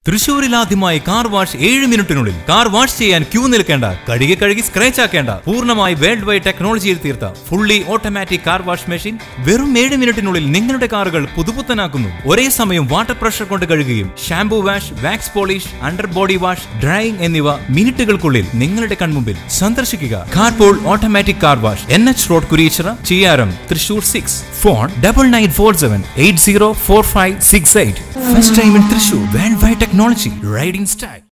തൃശൂരിൽ ആദ്യമായി car wash ഏഴ് മിനിറ്റിനുള്ളിൽ കാർ വാഷ് ചെയ്യാൻ ക്യൂ നിൽക്കേണ്ട കഴുകി കഴുകി സ്ക്രാച്ച് ആക്കേണ്ട പൂർണ്ണമായി വേൾഡ് വൈഡ് ടെക്നോളജിയിൽ തീർത്ത fully automatic car wash machine വെറും ഏഴ് മിനിറ്റിനുള്ളിൽ നിങ്ങളുടെ കാറുകൾ പുതുപുത്തനാക്കുന്നു ഒരേ സമയം വാട്ടർ പ്രഷർ കൊണ്ട് കഴുകുകയും shampoo wash wax polish under body wash drying എന്നിവ മിനിറ്റുകൾക്കുള്ളിൽ നിങ്ങളുടെ കൺമുമ്പിൽ സന്ദർശിക്കുക Carpol automatic car wash N H road Kureechira Chiyaram Thrissur six phone double nine four seven eight zero four five six eight first time in Thrissur world wide technology riding style